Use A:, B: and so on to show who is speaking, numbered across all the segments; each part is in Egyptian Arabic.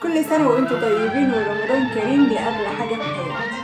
A: كل سنة وانتم طيبين ورمضان كريم دي أغلى حاجة في حياتي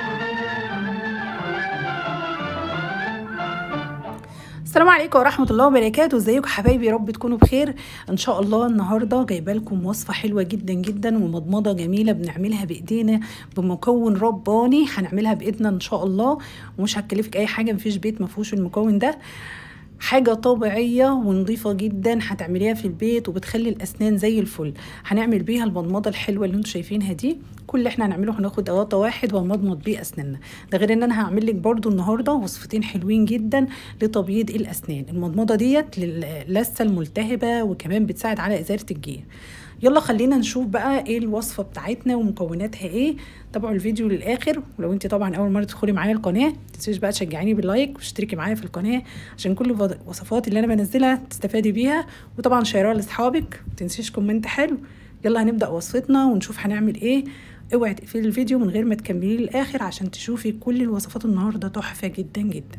A: السلام عليكم ورحمة الله وبركاته ازيكم حبايبي يا رب تكونوا بخير ان شاء الله النهاردة جايبه لكم وصفة حلوة جدا جدا ومضمضة جميلة بنعملها بايدينا بمكون رباني هنعملها بايدنا ان شاء الله ومش هتكلفك اي حاجة مفيش بيت مفهوش المكون ده حاجة طبيعية ونظيفة جدا هتعمليها في البيت وبتخلي الأسنان زي الفل هنعمل بيها المضمضة الحلوة اللي انتوا شايفينها دي كل اللي احنا هنعمله هناخد غطا واحد ونمضمض بيه أسناننا ده غير ان انا هعمل لك برضو النهاردة وصفتين حلوين جدا لتبييض الأسنان المضمضة ديت للثة الملتهبة وكمان بتساعد على إزالة الجير يلا خلينا نشوف بقى ايه الوصفه بتاعتنا ومكوناتها ايه تابعوا الفيديو للاخر ولو انت طبعا اول مره تدخلي معايا القناه تنسيش بقى تشجعيني باللايك واشتركي معايا في القناه عشان كل الوصفات اللي انا بنزلها تستفادي بيها وطبعا شيرها لاصحابك متنسيش كومنت حلو يلا هنبدا وصفتنا ونشوف هنعمل ايه اوعي تقفلي الفيديو من غير ما تكمليه للاخر عشان تشوفي كل الوصفات النهارده تحفه جدا جدا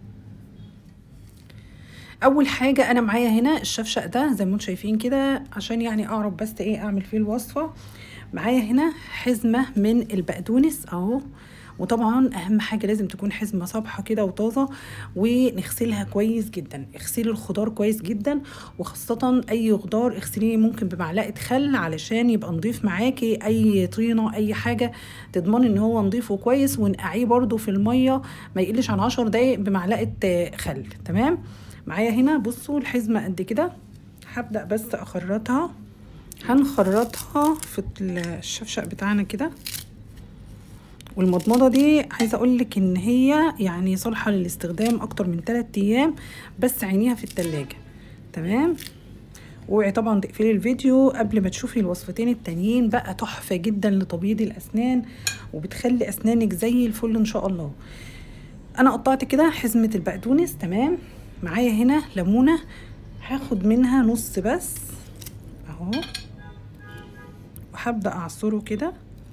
A: اول حاجه انا معايا هنا الشفشق ده زي ما انتم شايفين كده عشان يعني اعرف بس ايه اعمل فيه الوصفه معايا هنا حزمه من البقدونس اهو وطبعا اهم حاجه لازم تكون حزمه صبحه كده وطازه ونغسلها كويس جدا اغسلي الخضار كويس جدا وخاصه اي خضار اغسليه ممكن بمعلقه خل علشان يبقى نضيف معاكي اي طينه اي حاجه تضمني ان هو نضيف وكويس ونقعيه برده في الميه ما يقلش عن 10 دقايق بمعلقه خل تمام معايا هنا بصوا الحزمه قد كده هبدا بس اخرطها هنخرطها في الشفشق بتاعنا كده والمضمضه دي عايزه اقول لك ان هي يعني صالحه للاستخدام اكتر من 3 ايام بس عينيها في التلاجة تمام اوعي طبعا تقفلي الفيديو قبل ما تشوفي الوصفتين التانيين بقى تحفه جدا لتبييض الاسنان وبتخلي اسنانك زي الفل ان شاء الله انا قطعت كده حزمه البقدونس تمام معايا هنا ليمونه هاخد منها نص بس اهو وهبدا اعصره كده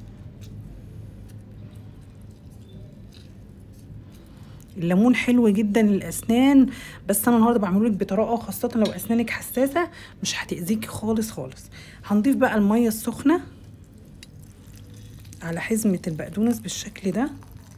A: الليمون حلو جدا للاسنان بس انا النهارده بعمله لك بطريقه خاصه لو اسنانك حساسه مش هتاذيكي خالص خالص هنضيف بقى الميه السخنه على حزمه البقدونس بالشكل ده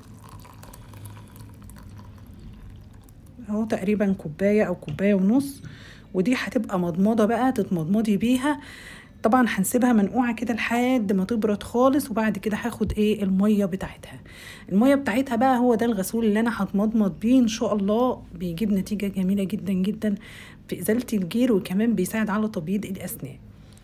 A: اهو تقريبا كوبايه او كوبايه ونص ودي هتبقى مضمضه بقى تتمضمضي بيها طبعا هنسيبها منقوعه كده لحد ما تبرد خالص وبعد كده هاخد ايه الميه بتاعتها الميه بتاعتها بقى هو ده الغسول اللي انا هتمضمض بيه ان شاء الله بيجيب نتيجه جميله جدا جدا في ازاله الجير وكمان بيساعد على تبييض الاسنان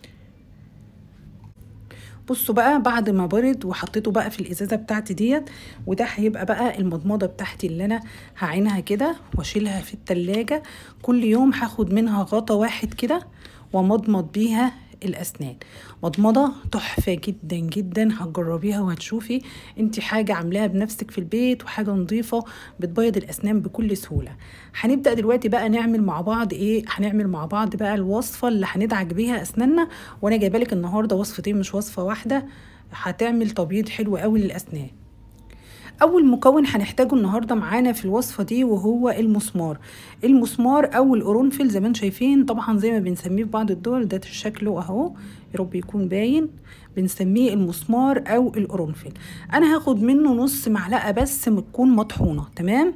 A: بصوا بقى بعد ما برد وحطيته بقى في الازازه بتاعتي ديت وده هيبقى بقى المضمضه بتاعتي اللي انا هعينها كده واشيلها في التلاجة كل يوم هاخد منها غطا واحد كده ومضمض بيها الاسنان مضمضه تحفه جدا جدا هتجربيها وهتشوفي انت حاجه عاملاها بنفسك في البيت وحاجه نظيفه بتبيض الاسنان بكل سهوله هنبدا دلوقتي بقى نعمل مع بعض ايه هنعمل مع بعض بقى الوصفه اللي هندعك بيها اسناننا وانا جايبه لك النهارده وصفتين مش وصفه واحده هتعمل تبييض حلو قوي للاسنان اول مكون هنحتاجه النهارده معانا في الوصفه دي وهو المسمار المسمار او القرنفل زي ما انتم شايفين طبعا زي ما بنسميه في بعض الدول ده شكله اهو يا رب يكون باين بنسميه المسمار او القرنفل انا هاخد منه نص معلقه بس تكون مطحونه تمام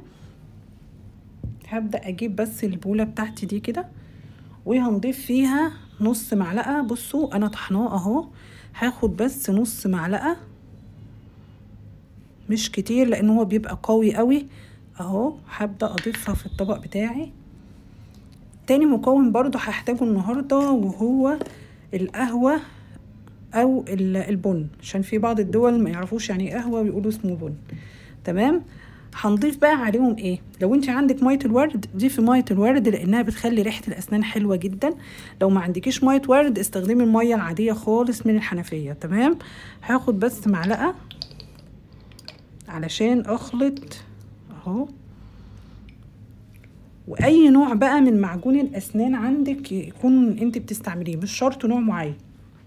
A: هبدا اجيب بس البوله بتاعتي دي كده وهنضيف فيها نص معلقه بصوا انا طحناه اهو هاخد بس نص معلقه مش كتير لان هو بيبقى قوي قوي اهو هبدا اضيفها في الطبق بتاعي تاني مكون برضو هحتاجه النهارده وهو القهوه او البن عشان في بعض الدول ما يعرفوش يعني ايه قهوه ويقولوا اسمه بن تمام هنضيف بقى عليهم ايه لو انت عندك ميه الورد ضيفي ميه الورد لانها بتخلي ريحه الاسنان حلوه جدا لو ما عندكيش ميه ورد استخدمي الميه العاديه خالص من الحنفيه تمام هاخد بس معلقه علشان اخلط اهو واي نوع بقى من معجون الاسنان عندك يكون انت بتستعمليه مش شرط نوع معين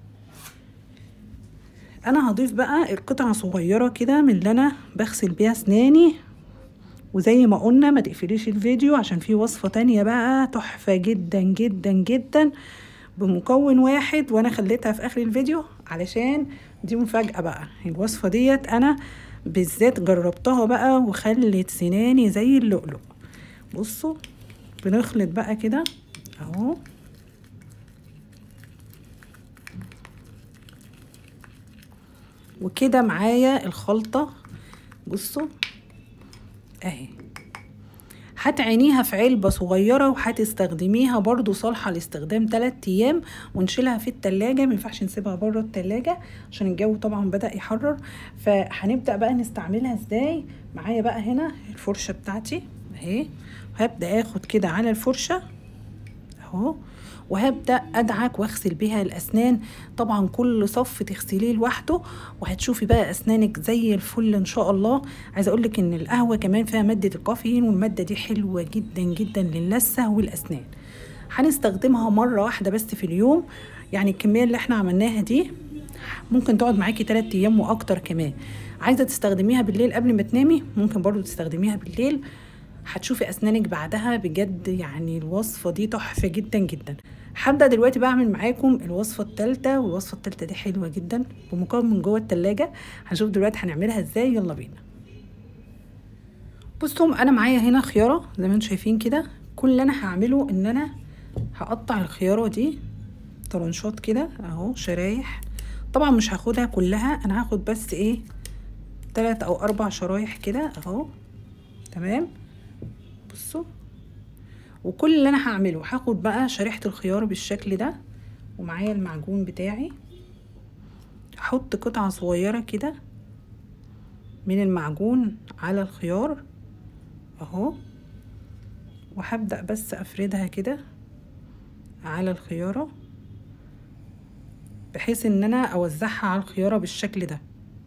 A: انا هضيف بقى القطعه صغيره كده من اللي انا بغسل بيها اسناني وزي ما قلنا ما تقفليش الفيديو عشان في وصفه تانية بقى تحفه جدا جدا جدا بمكون واحد وانا خليتها في اخر الفيديو علشان دي مفاجاه بقى الوصفه ديت انا بالذات جربتها بقى وخلت سناني زي اللؤلؤ بصوا بنخلط بقى كده اهو وكده معايا الخلطة بصوا اهي هتعينيها في علبة صغيرة وهتستخدميها برضو صالحة لاستخدام 3 ايام ونشيلها في التلاجة مينفعش نسيبها بره التلاجة عشان الجو طبعا بدأ يحرر فهنبدأ بقى نستعملها ازاي معايا بقى هنا الفرشة بتاعتي اهي هبدأ اخد كده على الفرشة اهو وهبدا ادعك واغسل بيها الاسنان طبعا كل صف تغسليه لوحده وهتشوفي بقى اسنانك زي الفل ان شاء الله عايزه اقول لك ان القهوه كمان فيها ماده الكافيين والماده دي حلوه جدا جدا للثه والاسنان هنستخدمها مره واحده بس في اليوم يعني الكميه اللي احنا عملناها دي ممكن تقعد معاكي 3 ايام واكتر كمان عايزه تستخدميها بالليل قبل ما تنامي ممكن برضو تستخدميها بالليل هتشوفي اسنانك بعدها بجد يعني الوصفه دي تحفه جدا جدا هبدا دلوقتي بعمل معاكم الوصفه الثالثه والوصفه الثالثه دي حلوه جدا بمكون من جوه التلاجة هنشوف دلوقتي هنعملها ازاي يلا بينا بصوا انا معايا هنا خياره زي ما انتم شايفين كده كل اللي انا هعمله ان انا هقطع الخياره دي طرنشات كده اهو شرايح طبعا مش هاخدها كلها انا هاخد بس ايه تلات او اربع شرايح كده اهو تمام بصوا وكل اللي انا هعمله هاخد بقى شريحة الخيار بالشكل ده ومعايا المعجون بتاعي هحط قطعة صغيرة كده من المعجون على الخيار اهو وهبدأ بس افردها كده على الخيارة بحيث ان انا اوزعها على الخيارة بالشكل ده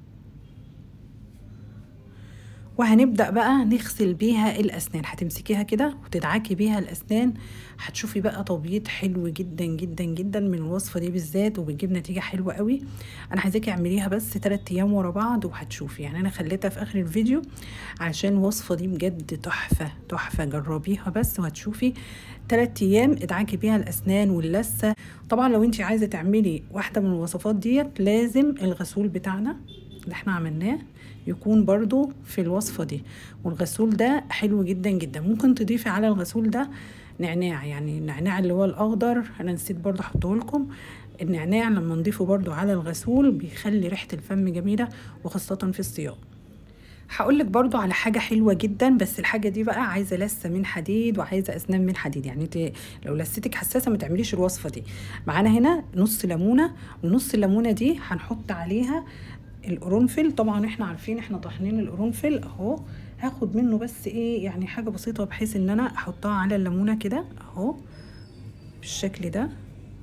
A: وهنبدأ بقى نغسل بيها الأسنان هتمسكيها كده وتدعكي بيها الأسنان هتشوفي بقى تبييض حلو جدا جدا جدا من الوصفة دي بالذات وبتجيب نتيجة حلوة قوي أنا عايزاكي اعمليها بس 3 أيام ورا بعض وهتشوفي يعني أنا خليتها في آخر الفيديو عشان الوصفة دي بجد تحفة تحفة جربيها بس وهتشوفي 3 أيام ادعكي بيها الأسنان واللثة طبعا لو انت عايزة تعملي واحدة من الوصفات ديت لازم الغسول بتاعنا اللي احنا عملناه يكون برضو في الوصفة دي والغسول ده حلو جدا جدا ممكن تضيفي على الغسول ده نعناع يعني النعناع اللي هو الأخضر أنا نسيت برضو أحطه لكم النعناع لما نضيفه برضو على الغسول بيخلي ريحة الفم جميلة وخاصة في الصيام هقولك برضو على حاجة حلوة جدا بس الحاجة دي بقى عايزة لسة من حديد وعايزة أسنان من حديد يعني انت لو لستك حساسة ما تعمليش الوصفة دي معانا هنا نص ليمونة ونص الليمونة دي هنحط عليها القرنفل طبعا احنا عارفين احنا طحنين القرنفل اهو هاخد منه بس ايه يعني حاجة بسيطة بحيث ان انا احطها على الليمونة كده اهو بالشكل ده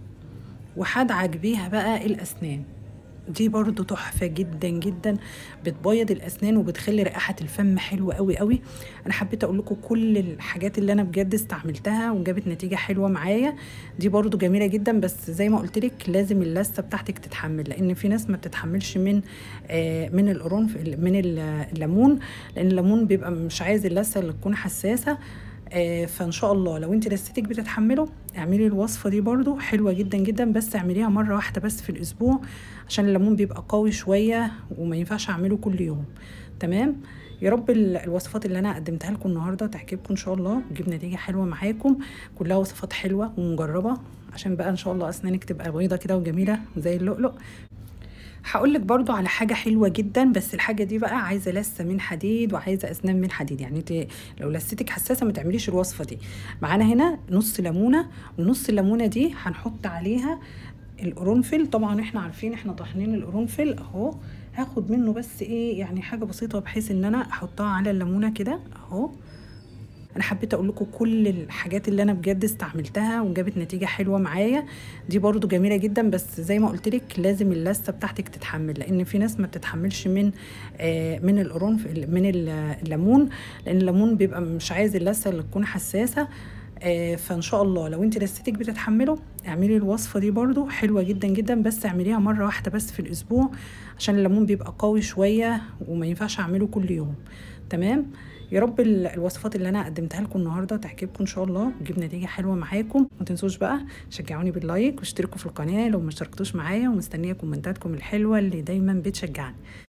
A: وهدعك بيها بقى الاسنان دي برضو تحفة جدا جدا بتبيض الأسنان وبتخلي رائحة الفم حلوة قوي قوي أنا حبيت أقول لكم كل الحاجات اللي أنا بجد استعملتها وجابت نتيجة حلوة معايا دي برضو جميلة جدا بس زي ما قلت لك لازم اللثة بتاعتك تتحمل لأن في ناس ما بتتحملش من آه من القرنفل من الليمون لأن الليمون بيبقى مش عايز اللثة اللي تكون حساسة آه فان شاء الله لو انت لستك بتتحمله اعملي الوصفه دي برضو حلوه جدا جدا بس اعمليها مره واحده بس في الاسبوع عشان الليمون بيبقى قوي شويه وما ينفعش اعمله كل يوم تمام يا رب الوصفات اللي انا قدمتها لكم النهارده تعجبكم ان شاء الله وتجيب نتيجه حلوه معاكم كلها وصفات حلوه ومجربه عشان بقى ان شاء الله اسنانك تبقى بيضه كده وجميله زي اللؤلؤ هقولك برضو على حاجة حلوة جدا بس الحاجة دي بقى عايزة لسة من حديد وعايزة أسنان من حديد يعني انت لو لستك حساسة ما تعمليش الوصفة دي معانا هنا نص ليمونة ونص الليمونة دي هنحط عليها القرنفل طبعا احنا عارفين احنا طحنين القرنفل اهو هاخد منه بس ايه يعني حاجة بسيطة بحيث ان انا احطها على الليمونة كده اهو انا حبيت اقول لكم كل الحاجات اللي انا بجد استعملتها وجابت نتيجه حلوه معايا دي برضو جميله جدا بس زي ما قلت لك لازم اللثه بتاعتك تتحمل لان في ناس ما بتتحملش من آه من القرنفل من الليمون لان الليمون بيبقى مش عايز اللثه اللي تكون حساسه آه فان شاء الله لو انت لستك بتتحمله اعملي الوصفه دي برضو حلوه جدا جدا بس اعمليها مره واحده بس في الاسبوع عشان الليمون بيبقى قوي شويه وما ينفعش اعمله كل يوم تمام يا رب ال- الوصفات اللي انا قدمتها لكم النهارده تعجبكم ان شاء الله وتجيب نتيجه حلوه معاكم ما تنسوش بقى شجعوني باللايك واشتركوا في القناه لو ما اشتركتوش معايا ومستنيه كومنتاتكم الحلوه اللي دايما بتشجعني